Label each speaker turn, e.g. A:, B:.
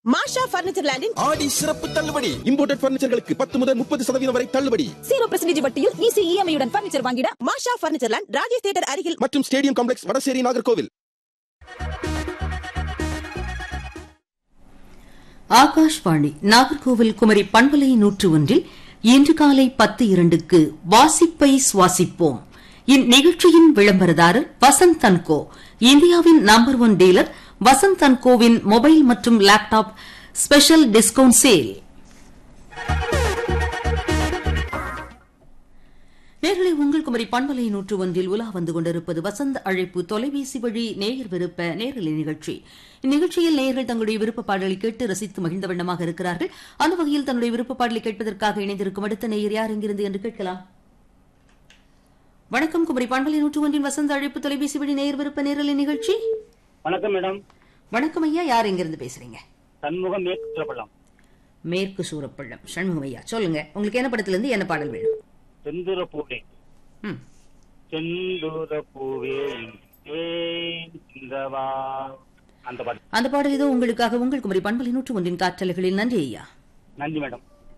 A: மாஷா furniture லேண்டின்
B: ஆடி சிறப்பு தள்ளுபடி இம்போர்ட்டட் பர்னிச்சர்களுக்கு பத்து முதல் முப்பது சதவீதம் வரை தள்ளுபடி
A: ஜீரோ பர்சன்டேஜ் வட்டியில் ஈஸி இஎம்ஐயுடன் பர்னிச்சர் வாங்கிட Masha furniture land Rajesh theatre அருகில்
B: மற்றும் ஸ்டேடியம் காம்ப்ளெக்ஸ் வடசேரி நாகர்கோவில்
C: ஆகாஷ்வாணி நாகர்கோவில் குமரி பண்பலை நூற்று ஒன்றில் இன்று காலை பத்து இரண்டுக்கு வாசிப்பை சுவாசிப்போம் இந்நிகழ்ச்சியின் விளம்பரதாரர் வசந்த் தன்கோ இந்தியாவின் நம்பர் ஒன் டீலர் வசந்த் தன்கோவின் மொபைல் மற்றும் லேப்டாப் ஸ்பெஷல் டிஸ்கவுண்ட் சேல் நேர்களை உங்கள் குமரி பண்பலை நூற்று ஒன்றில் உலா வந்து கொண்டிருப்பது வசந்த அழைப்பு தொலைபேசி வழி நேயர் விருப்ப நேரலை நிகழ்ச்சி இந்நிகழ்ச்சியில் நேயர்கள் தங்களுடைய விருப்ப பாடலை கேட்டு ரசித்து மகிழ்ந்த வண்ணமாக இருக்கிறார்கள் அந்த வகையில் தன்னுடைய விருப்ப பாடலை கேட்பதற்காக இணைந்திருக்கும் அடுத்த நேயர் யார் எங்கிருந்து என்று கேட்கலாம் வணக்கம் குமரி பண்பலை நூற்று ஒன்றின் வசந்த அழைப்பு தொலைபேசி வழி நேயர் விருப்ப நேரலை நிகழ்ச்சி
D: வணக்கம் மேடம்
C: வணக்கம் ஐயா யார் எங்கிருந்து பேசுறீங்க
D: சண்முகம் மேற்கு சொல்லப்படலாம்
C: மேற்கு சூரப்பள்ளம் சண்முகம் ஐயா சொல்லுங்க உங்களுக்கு என்ன படத்திலிருந்து என்ன பாடல் வேணும்
D: செந்தூர பூவே
C: ம்
D: செந்தூர பூவே ஏன் சிந்தவா அந்த பாட்டு
C: அந்த பாடல் இதோ உங்களுக்காக உங்கள் குமரி பண்பலை நூற்று ஒன்றின் காற்றலைகளில் நன்றி ஐயா
D: நன்றி மேடம்